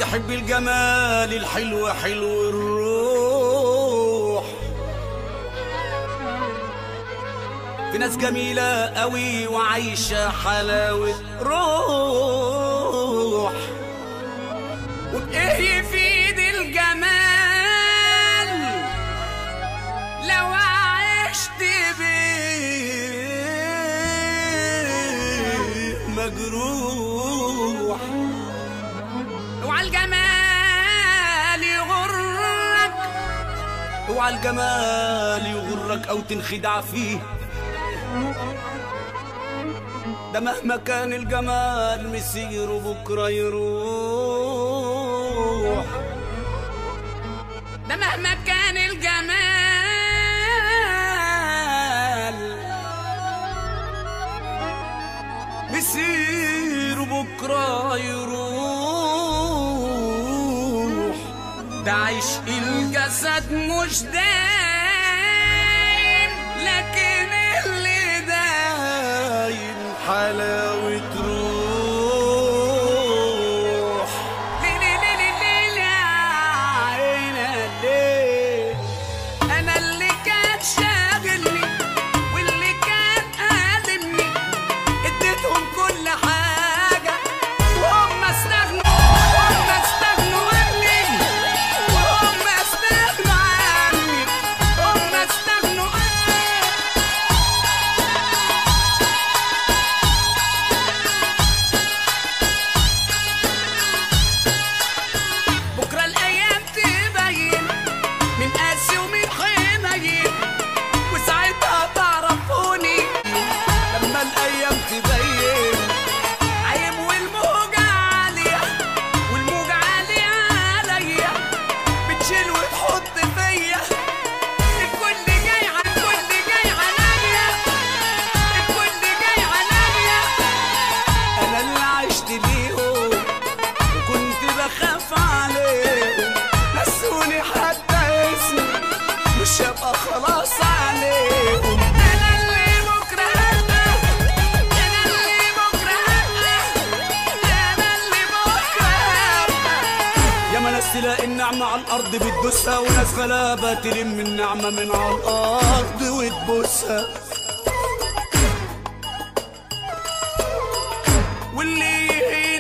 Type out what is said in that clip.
تحب الجمال الحلو حلو الروح في ناس جميلة قوي وعايشة حلاوة روح وبإيه يفيد الجمال لو عشت بيه مجروح اوعى الجمال يغرك اوعى الجمال يغرك او تنخدع فيه ده مهما كان الجمال مسيره بكره يروح ده مهما كان الجمال مسيره بكره يروح ده عشق الجسد مش دايم لكن اللي دايم حلاوة روح ليه ليه ليه ليه ليه ليه عينا ليه أنا اللي كان شاغلني واللي كان قادمني اديتهم كل حاجة وهم استغنوا وهم استغنوا عني وهم استغنوا عني هم استغنوا بكرة الأيام تبين من قاسي ومن حنين وساعتها تعرفوني لما الأيام تبين عيب والموجة عالية والموجة عالية عليا بتشيل وتحط فيا الكل جاي على الكل جاي عليا الكل جاي عليا أنا اللي عشت ليهم وكنت بخاف عليهم نسوني حتى اسمي مش هبقى خلاص عليهم انا اللي بكره هبقى انا اللي بكره هبقى انا اللي بكره هبقى يا ما ناس تلاقي النعمة على الأرض بتدوسها وناس غلابة تلم النعمة من على الأرض وتبوسها واللي